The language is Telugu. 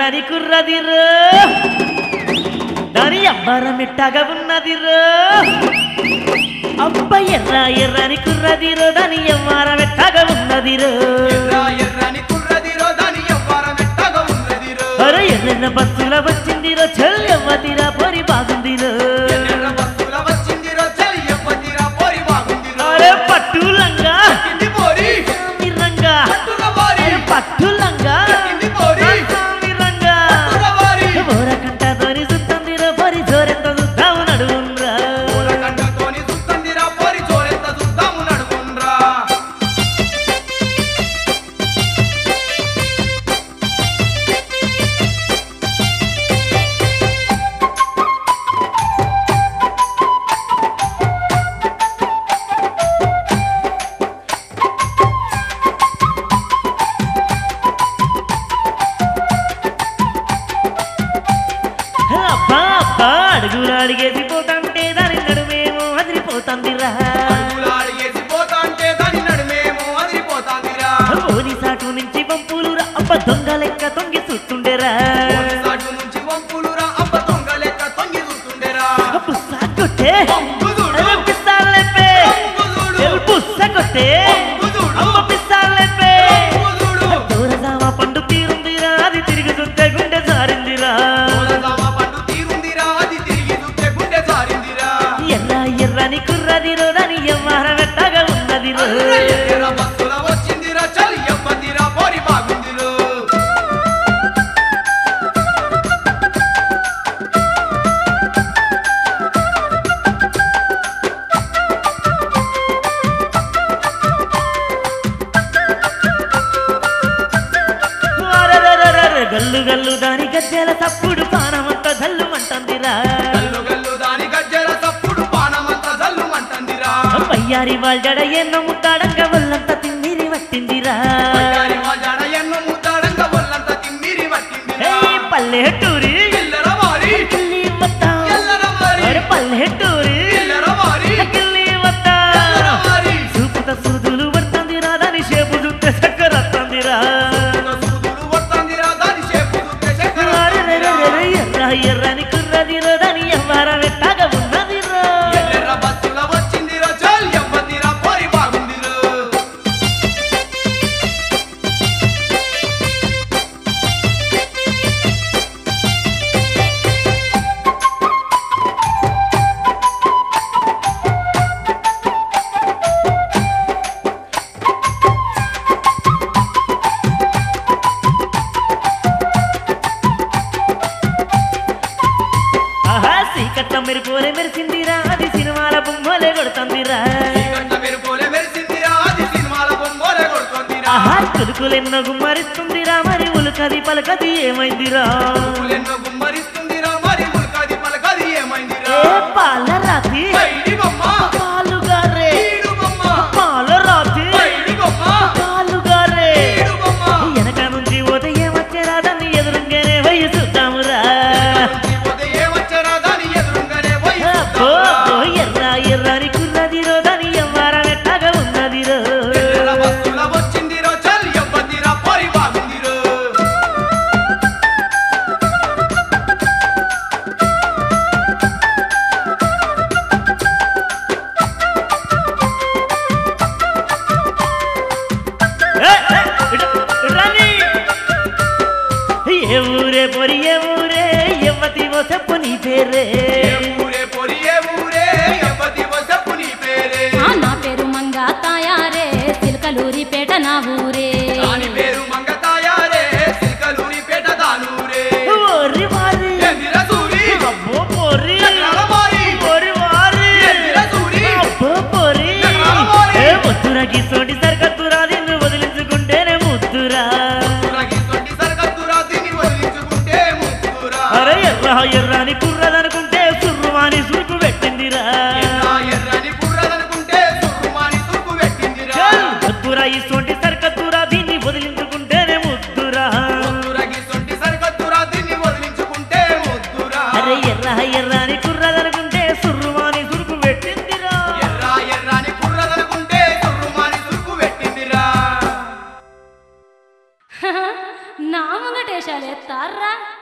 ఎర్రని కుర్రదిరో దాని అబ్బరం ఎట్టగా ఉన్నదిరో అబ్బ ఎర్ర ఎర్రని కుర్రదిరో దాని ఎవ్వారం ఎట్టగా ఉన్నదిరో ఎర్ర ఎర్రని కుర్రదిరో దాని ఎవ్వరం ఎట్టగా ఉన్నదిరో అరే ఎర్రన్న బస్సుల వచ్చిందిరో చెల్ ఎవ్వతిరా పొరి బాగుందిరో ఎర్ర బస్సుల వచ్చిందిరో చలి ఎవ్వతిరా పోరి బాగుందిరో అరే పట్టులంగా కింది పోరి రంగా పట్టుల పోరి అరే పట్టులంగా కింది పోరి రంగా పట్టుల పోరి ఓరకంట తోని సుత్తందిరో పొరి జోరెంత చూద్దాము నడువున్రా పూలకంఠతోని సుత్తందిరా పోరి చోరెంత చూద్దాము నడుముండ్రా అబ్బా అబ్బా అడుగులు అడిగేసి పోతాంటే దాని నడుమేమో అదిరిపోతాందిరా పూలాడిగేసి పోతాంటే దాని నడుమేమో అదిరిపోతాందిరా ఓని సాటు నుంచి పంపులు రా అబ్బ దొంగ లెక్క తొంగి చూస్తుండేరా సాటు నుంచి వంపులురా అబ్బ దొంగ లెక్క తొంగి చూస్తుండేరా పుస్సా కొట్టే వంపు చూడు. అరే పిస్తాలెప్పే వంపు చూడు. ఎల్ పుస్స కొట్టే వంపు చూడు. అమ్మ పిస్తాలెప్పే వంపు చూడు. దూరదామ పండు తీరుందిరా అది తిరిగి చూస్తే గుండె జారిందిరా పూలదామ పండు తీరుందిరా అది తిరిగి చూస్తే గుండె జారిందిరా ఎర్ర ఎర్రని కుర్రదిరో దాని ఎవ్వర వెట్టగా ఉన్నదిరో ఎర్ర బస్సుల వచ్చిందిరా చలి ఎవ్వతిరా పోరి బాగుందిరో అరెరెరెరెరె, గల్లు గల్లు దాని గజ్జెల తప్పుడు పానమంత జల్లు మంటందిరా గల్లు గల్లు దాని గజ్జల తప్పుడు పానమంతా జల్లుమంటందిరా పయ్యారి వాళ్ళ ఎన్నో ముట్టాడంగా వల్లంత తిమ్మిరి పట్టిందిరా పయ్యారి మా జడ ఎన్నో ముద్దాడంగా ఒళ్ళంతా తిమ్మిరి పట్టిందిరా ఏయ్ పల్లెటూరి ఎల్లర వారి కిల్లి వత్తా ఎల్లర వారి అరే పల్లెటూరి ఎల్లర వారి కిల్లి వత్తా ఎల్లర వారి చూపుత సుదులు పడుతుందిరా దాని షేపు చూస్తే చక్కర వస్తుందిరా సూదులు వత్తందిరా దాని షేపు చూస్తే చక్కెర అరెరెరెరెరె, ఎర్ర ఎర్రని కుర్రదిరో దాని ఎవ్వర వెట్టగా ఉన్నదిరా ఎల్లెర్ర బస్సుల వచ్చిందిరా చల్ ఎవ్వతిరా పోరి బాగుందిరో ఆహా సీకట్ల మెరుపోలే మెరిసిందిరా అది సినిమాల బొమ్మలే కొడుతుందిరా చీకట్ల మెరుపులే మెరిసిందిరా అది సినిమాల బొమ్మలే కొడుతోందిరా ఆహా తులుకులెన్నో గుమ్మరిస్తుందిరా మరి ఉలుకది పలకది ఏమైందిరా పూలెన్నో గుమ్మరిస్తుందిరా మరి ముల్కది పలకది ఏమైందిరా ఏ పాల రాతి పైడి బొమ్మ పాలుగారే ఈడు బొమ్మ పాల రాతి పైడి బొమ్మ పాలుగారే ఈడు బొమ్మ వెనక నుంచి పోతే ఏమొచ్చేరా దాన్ని ఎదురుగానే పోయి చూద్దామురా ఉదయం వచ్చరా దాని ఎదురుగానే పోయి అబ్బో, చూద్దాంరా. అబ్బో, ఎర్ర ఎర్రని కుర్రదిరో దాని ఎవ్వర వెట్టగా ఉన్నదిరో ఎర్ర బస్సుల వచ్చిందిరో చల్ ఎవ్వతిరా పోరి బాగుందిరో ఏ, ఏ, ఇటు, ఇటు రాని. ఏ ఊరే పొరి ఏ ఊరే ఎవ్వతివో చెప్పు నీ పేరే ఏ ఊరే పొరి ఏ ఊరే ఎవ్వతివో చెప్పు నీ పేరే ఆ నా పేరు మంగా తాయారే సిల్కలూరిపేట నా ఊరే దాని పేరు మంగతాయారే సిల్కలూరి పేట దానూరే ఓరి వారి ఎందిరా సూరి అబ్బో పొరి ఎకరాల మారి పొరి వారి ఎందిరా సూరి అబ్బో పొరి ఎకరాల మారి ఏ ముద్దురా గిసోటి సరికత్తురా నిన్ను వదిలించుకుంటేనే ముద్దురా గిసొంటి సరకత్తురా దీన్ని వదిలించుకుంటే ముద్దురా అరే ఎర్ర ఎర్రని కుర్రదనుకుంటే సుర్రుమాని సురుకు పెట్టిందిరా ఎర్ర ఎర్రని బుర్రదనుకుంటే సురుమాని సురుకు పెట్టిందిరా చల్ ముద్దురా ఇసోటి సరికత్తురా దీన్ని వదిలించుకుంటేనే ముద్దురా ముద్దురా గిసొంటి సరకత్తురా దీన్ని వదిలించుకుంటే ముద్దురా అరే ఎర్ర ఎర్రని కుర్రదనుకుంటే సుర్రుమాని సురుకు పెట్టిందిరా ఎర్ర ఎర్రని బుర్రదనుకుంటే సురుమాని సురుకు పెట్టిందిరా నా ముంగటేశారు వేషాలేస్తారా